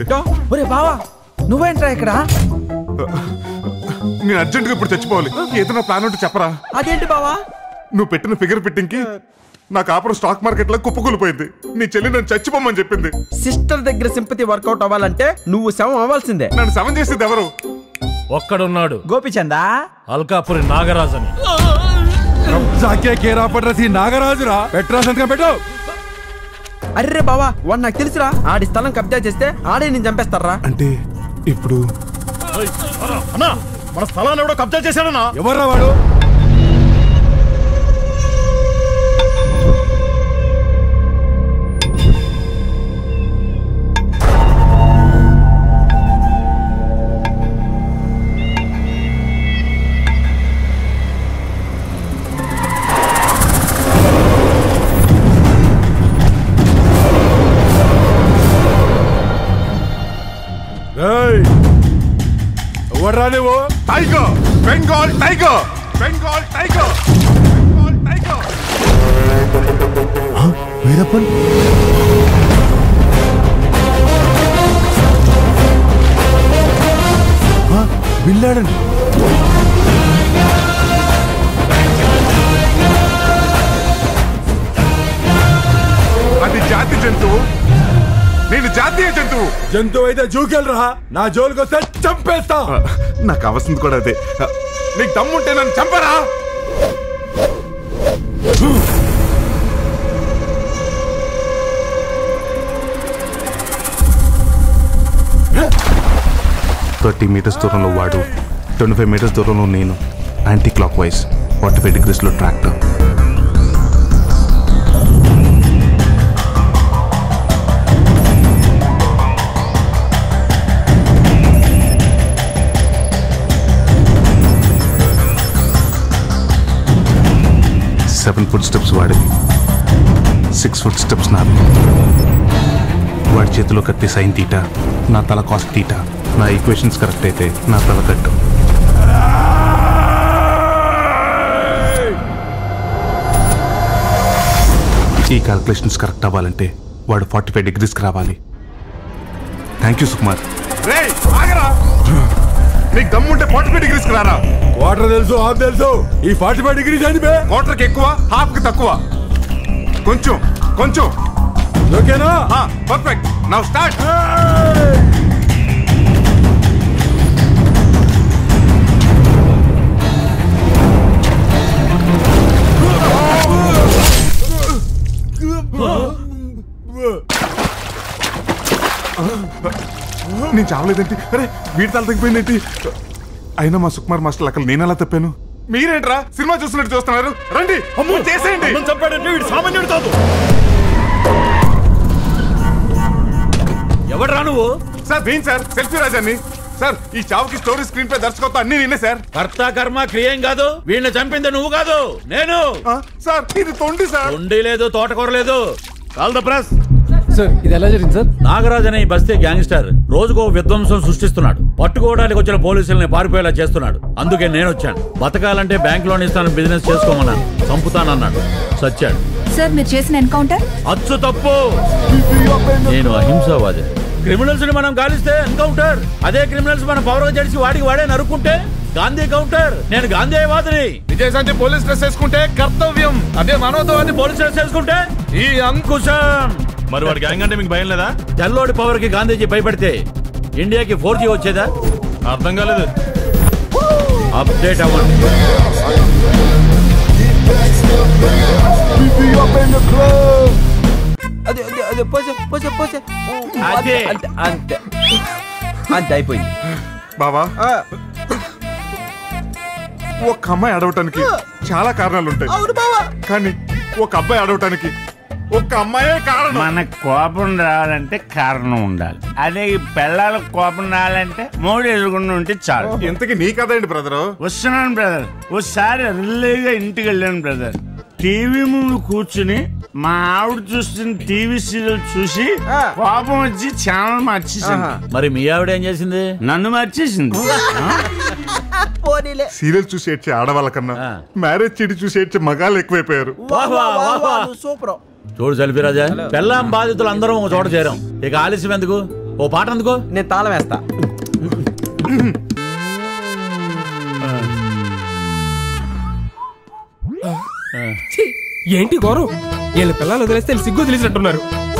అయిపోయింది ఒరే బావా నువ్వేంట్రా ఇక్కడ నేను అర్జెంట్ గా ఇప్పుడు చచ్చిపోవాలి ఏదైనా ప్లాన్ ఉంటే చెప్పరా అదేంటి బావా నువ్వు పెట్టిన ఫిగర్ ఫిట్టింగ్ కి నా కాపురం స్టాక్ మార్కెట్ లో కుప్పకూలిపోయింది నీ చెల్లి నన్ను చచ్చిపోమని చెప్పింది సిస్టర్ దగ్గర సింపతి వర్కౌట్ అవ్వాలంటే నువ్వు శవం అవ్వాల్సిందే నన్ను శవం చేసేది ఎవరు ఒక్కడున్నాడు గోపిచందా అల్కాపురి నాగరాజని సాకే కేరా పడ్రసి నాగరాజురా పెట్రా సంతకం పెట్టు అర్రే బావా వాడు నాకు తెలుసురా ఆడి స్థలం కబ్జా చేస్తే ఆడే నేను చంపేస్తారా అంటే ఇప్పుడు అన్నా మన స్థలాన్ని ఎవడో కబ్జా చేశాడన్నా ఎవర్రా వాడు ఏయ్! ఎవర్రా నువ్వు tiger Bengal tiger Bengal tiger Bengal tiger Veerappan బిల్లాడని అది జాతి జంతువు నేను జాతీయ జంతువు జంతువు అయితే జూకెళ్ళరా నా జోలికి వస్తే చంపేస్తా నాకు కావాల్సింది కూడా అదే నీకు దమ్ముంటే నన్ను చంపరా థర్టీ మీటర్స్ దూరంలో వాడు ట్వంటీ ఫైవ్ మీటర్స్ దూరంలో నేను anticlockwise forty five డిగ్రీస్లో ట్రాక్టర్ సెవెన్ ఫుట్ స్టెప్స్ వాడివి సిక్స్ ఫుట్ స్టెప్స్ నావి వాడి చేతిలో కత్తి సైన్ తీట నా తల కాస్ట్ తీట నా ఈక్వేషన్స్ కరెక్ట్ అయితే నా తల కట్టు ఈ క్యాల్కులేషన్స్ కరెక్ట్ అవ్వాలంటే వాడు ఫార్టీ ఫైవ్ డిగ్రీస్కి రావాలి థ్యాంక్ యూ సుకుమార్ నీకు దమ్ముంటే ఫార్టీ ఫైవ్ డిగ్రీస్కి రారా వాటర్ తెలుసు హాఫ్ తెలుసు ఈ ఫార్టీ ఫైవ్ డిగ్రీస్ అని బే క్వార్టర్కి ఎక్కువ హాఫ్కి తక్కువ కొంచెం కొంచెం ఓకేనా పర్ఫెక్ట్ నవ్ స్టార్ట్ నేను చావలేదేంటి అరే వీడి తల తగ్గిపోయిందేంటి అయినా మా సుకుమార్ మాస్టర్ అక్కడ నేను ఎలా తప్పాను మీరేంట్రా సినిమా చూస్తున్నట్టు చూస్తున్నారు రండి చేసేయండి అన్నం చంపాడంటే వీడు సామాన్యుడు కాదు ఎవడ్రా నువ్వు సార్ దీని సార్ సెల్ఫీ రాజాన్ని సార్ ఈ చావుకి స్టోరీ స్క్రీన్ పై దర్శకత్వం అన్ని నేనే సార్ కర్త కర్మ క్రియేం కాదు వీళ్ళని చంపింది నువ్వు కాదు నేను ఆ, సార్ ఇది తొండి సార్ ఉండి లేదు తోటకూర లేదు కాల్ ద ప్రెస్ సార్ ఇది ఎలా జరిగింది సార్ నాగరాజ్ అనే ఈ బస్తీ గ్యాంగ్స్టర్ రోజుకో విధ్వంసం సృష్టిస్తున్నాడు పట్టుకోవడానికి వచ్చిన పోలీసుల్ని పారిపోయేలా చేస్తున్నాడు అందుకే నేను వచ్చాను బతకాలంటే బ్యాంక్ లోన్ ఇస్తాను బిజినెస్ చేసుకోమన్నాను చంపుతానన్నాడు సచ్చాడు సార్ మీరు చేసిన ఎన్కౌంటర్ అచ్చు తప్పు నేను అహింసావాది క్రిమినల్స్ ని మనం గాలిస్తే ఎన్కౌంటర్ అదే క్రిమినల్స్ మన పవర్ జడిసి వాడికి వాడే నరుక్కుంటే గాంధీ కౌంటర్ నేను గాంధీవాదిని విజయశాంతి పోలీస్ డ్రెస్ వేసుకుంటే కర్తవ్యం అదే మనోదవాది పోలీస్ డ్రెస్ వేసుకుంటే ఈ అంకుశం మరి వాడి గ్యాంగ్ అంటే మీకు భయం లేదా తెల్లోడి పవర్ కి గాంధీజీ భయపడితే ఇండియాకి ఫోర్ జీ వచ్చేదా అర్థం కాలేదు అప్డేట్ అవ్వండి అదే అదే అదే పోసే పోసే పోసే అదే. అంతే అంతే అంతే అయిపోయింది బావా ఆ, ఒక అమ్మాయి అడవటానికి చాలా కారణాలు ఉంటాయి అవును బావా కానీ ఒక అబ్బాయి అడవటానికి ఒక అమ్మాయే కారణం మనకు కోపం రావాలంటే కారణం ఉండాలి అదే ఈ పిల్లలకు కోపం రావాలంటే మూడు ఎదుగుండా ఉంటే చాలు ఇంతకి నీ కదండి బ్రదరు వస్తున్నాను బ్రదర్ ఓసారి రిలేగా ఇంటికి వెళ్ళాను బ్రదర్ టీవీ ముందు కూర్చుని మా ఆవిడ చూస్తున్న టీవీ సీరియల్ చూసి ఆ. కోపం వచ్చి ఛానల్ మార్చేసింది ఆహా. మరి మీ ఆవిడ ఏం చేసింది నన్ను మార్చేసింది పోనీలే సీరియల్ చూసి ఏడ్చే ఆడవాళ్ళ కన్నా ఆ. మ్యారేజ్ చెడి చూసి ఏడ్చే మగాళ్ళు ఎక్కువైపోయారు వాహ్ వాహ్ వాహ్ వాహ్. సూపర్ చూడు సెల్ఫీ రాజా పెళ్ళాం బాధితులు అందరం ఒక చోట చేరాం ఇక ఆలస్యం ఎందుకు ఓ పాట అందుకో నేను తాళం వేస్తా ఛీ, ఏంటి ఘోరం వీళ్ళ పిల్లలు వదిలేస్తే వీళ్ళు సిగ్గు తెలిసినట్టున్నారు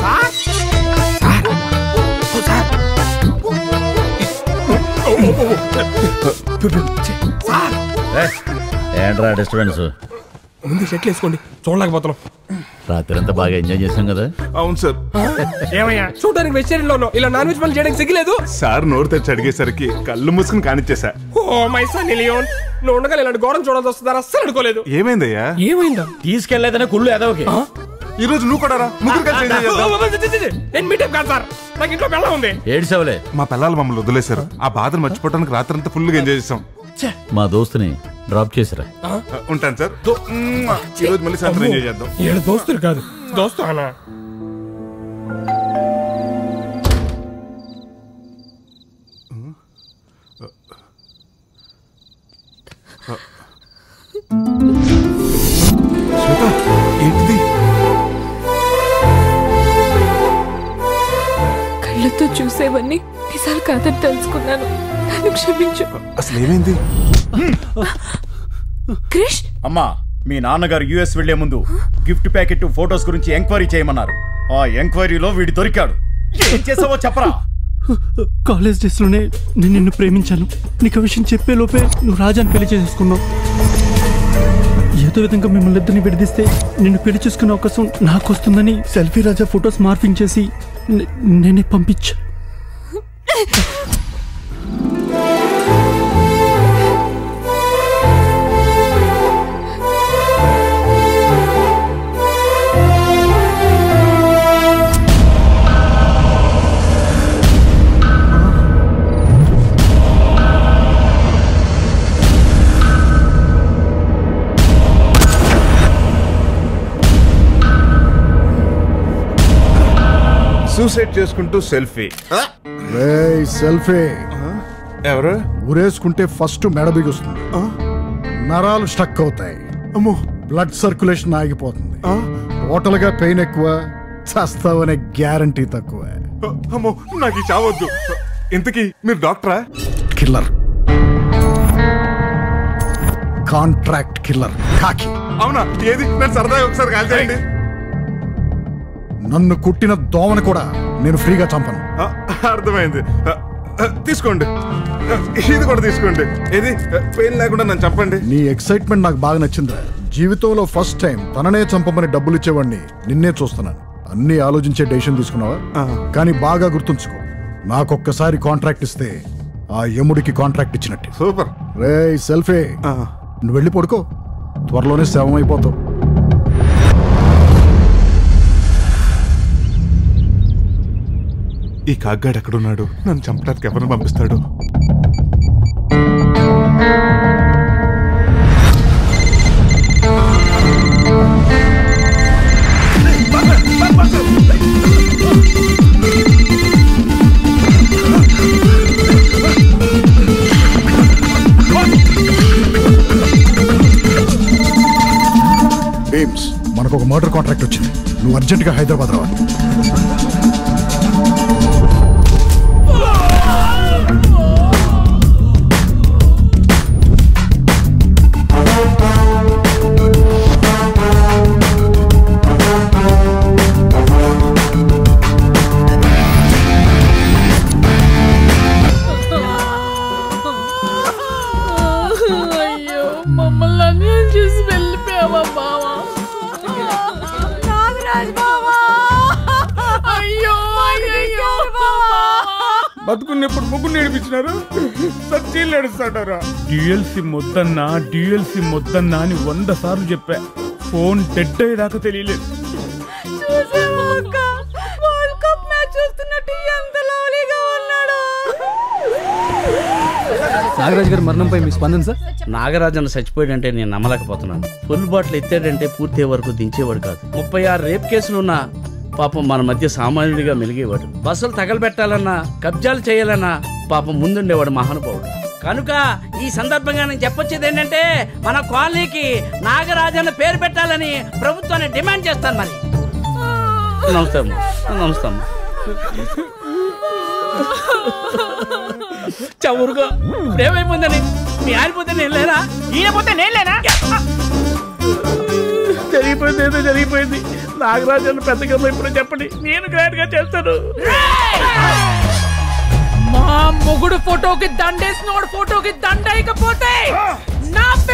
ఏంట్రా డిస్టర్బెన్స్ ముందు షెట్లు వేసుకోండి చూడలేకపోతున్నాం రాత్రి అంతా బాగా ఎంజాయ్ చేసాం కదా అవును సార్ ఏమయ్యా చూడడానికి వెజిటేరియన్ లో ఉన్నావు ఇలా నాన్ వెజ్ పనులు చేయడానికి సిగ్గులేదు సార్ నోరు తెచ్చి అడిగేసరికి కళ్ళు మూసుకుని కానిచ్చేసా ఓ మై సన్ లియోన్ నువ్వు ఉండగా ఇలాంటి ఘోరం చూడాల్సి వస్తుందని అస్సలు అనుకోలేదు ఏమైందయ్యా ఏమైందా తీసుకెళ్లేదనే కుళ్ళు ఎదవకి ఈ రోజు నువ్వు కూడా రా ముగ్గురు కలిసి ఎంజాయ్ చేద్దాం. నేను మీటప్ కాదు సార్ నాకు ఇంట్లో పిల్ల ఉంది ఏడ్చవలే మా పిల్లలు మమ్మల్ని వదిలేశారు ఆ బాధను మర్చిపోవడానికి రాత్రంతా ఫుల్గా ఎంజాయ్ చేసాం మా దోస్తుని డ్రాప్ చేసిరా ఉంటాను సార్ ఈ రోజు మళ్ళీ సాయంత్రం ఎంజాయ్ చేద్దాం ఏడు దోస్తులు కాదు దోస్తు అనా ఏంటిది కళ్ళతో చూసేవన్నీ నిజాలు కాదని తెలుసుకున్నాను నన్ను క్షమించు అసలు ఏమైంది క్రిష్ అమ్మా మీ నాన్నగారు యుఎస్ వెళ్లే ముందు గిఫ్ట్ ప్యాకెట్ ఫోటోస్ గురించి ఎంక్వైరీ చేయమన్నారు ఆ ఎంక్వైరీలో వీడి దొరికాడు ఏం చేసావో చెప్పరా కాలేజ్ డేస్లోనే నేను నిన్ను ప్రేమించాను నీకు ఆ విషయం చెప్పే లోపే నువ్వు రాజాని పెళ్లి చేసుకున్నావు ఏదో విధంగా మిమ్మల్ని ఇద్దరిని విడదీస్తే నిన్ను పెళ్లి చేసుకునే అవకాశం నాకు వస్తుందని సెల్ఫీ రాజా ఫొటోస్ మార్పింగ్ చేసి నే- నేనే పంపించా సూసైడ్ చేసుకుంటూ సెల్ఫీ సెల్ఫీ ఎవరు ఊరేసుకుంటే ఫస్ట్ మెడ బిగుస్తుంది నరాలు స్టక్ అవుతాయి అమ్మో బ్లడ్ సర్క్యులేషన్ ఆగిపోతుంది టోటల్ గా పెయిన్ ఎక్కువ చస్తావనే గ్యారంటీ తక్కువ అమ్మో నాకు ఈ చావద్దు ఇంతకీ మీరు డాక్టరా కిల్లర్ కాంట్రాక్ట్ కిల్లర్ కాకి అవునా ఏది నేను సరదాగా ఒకసారి కాల్ చేయండి నన్ను కుట్టిన దోమను కూడా నేను ఫ్రీగా చంపను ఆ, అర్థమైంది ఆ, ఆ, తీసుకోండి ఆ, ఇది కూడా తీసుకోండి ఏది పెయిన్ లేకుండా నన్ను చంపండి నీ ఎక్సైట్మెంట్ నాకు బాగా నచ్చిందిరా జీవితంలో ఫస్ట్ టైం తననే చంపమని డబ్బులు ఇచ్చేవాడిని నిన్నే చూస్తున్నాను అన్ని ఆలోచించే డెసిషన్ తీసుకున్నావా కానీ బాగా గుర్తుంచుకో నాకొక్కసారి కాంట్రాక్ట్ ఇస్తే ఆ యముడికి కాంట్రాక్ట్ ఇచ్చినట్టు సూపర్ రే సెల్ఫే నువ్వు వెళ్ళి పడుకో త్వరలోనే శవం అయిపోతావు ఈ కాగ్గాడు ఎక్కడున్నాడు నన్ను చంపడానికి ఎవరిని పంపిస్తాడు బీమ్స్ మనకు ఒక మర్డర్ కాంట్రాక్ట్ వచ్చింది నువ్వు అర్జెంటుగా హైదరాబాద్ రావాలి అయ్యో మమ్మల్ని అన్యాయం చేసి వెళ్ళిపోయావా బావా నాగరాజ్ బావా అయ్యో అయ్యో బతుకున్నప్పుడు ముగ్గురు నేర్పించినారు సచ్చీలు నడుస్తాడారా డ్యూయల్ సిమ్ వద్దన్నా డ్యూయల్ సిమ్ వద్దన్నా అని వంద సార్లు చెప్పా ఫోన్ డెడ్ అయ్యేదాకా తెలియలేదు చూసావా అక్క వరల్డ్ కప్ మ్యాచ్ చూస్తున్నట్టు ఎంత లవ్లీగా ఉన్నాడు నాగరాజ్ గారి మరణంపై మీ స్పందన సార్ నాగరాజన్ చచ్చిపోయాడంటే నేను నమ్మలేకపోతున్నాను ఫుల్ బాటిల్ ఎత్తాడంటే పూర్తి వరకు దించేవాడు కాదు ముప్పై ఆరు రేప్ కేసులున్నా పాపం మన మధ్య సామాన్యుడిగా మెలిగేవాడు బస్సులు తగలబెట్టాలన్నా కబ్జాలు చేయాలన్నా పాపం ముందుండేవాడు మహానుభావుడు కనుక ఈ సందర్భంగా నేను చెప్పొచ్చేది ఏంటంటే మన కాలనీకి నాగరాజన్న పేరు పెట్టాలని ప్రభుత్వాన్ని డిమాండ్ చేస్తాను మరి నమస్తే అమ్మా నమస్తే అమ్మా చవురుగా ఏమైపోయిందని మీ ఆరిపోతే నేను లేనా ఈయన పోతే నేను లేనా జరిగిపోయింది ఏదో జరిగిపోయింది నాగరాజు అని పెద్ద కథ ఇప్పుడు చెప్పండి నేను గ్రాండ్ గా చేస్తాను మా మొగుడు ఫోటోకి దండేసినోడు ఫోటోకి దండ వేయకపోతే నా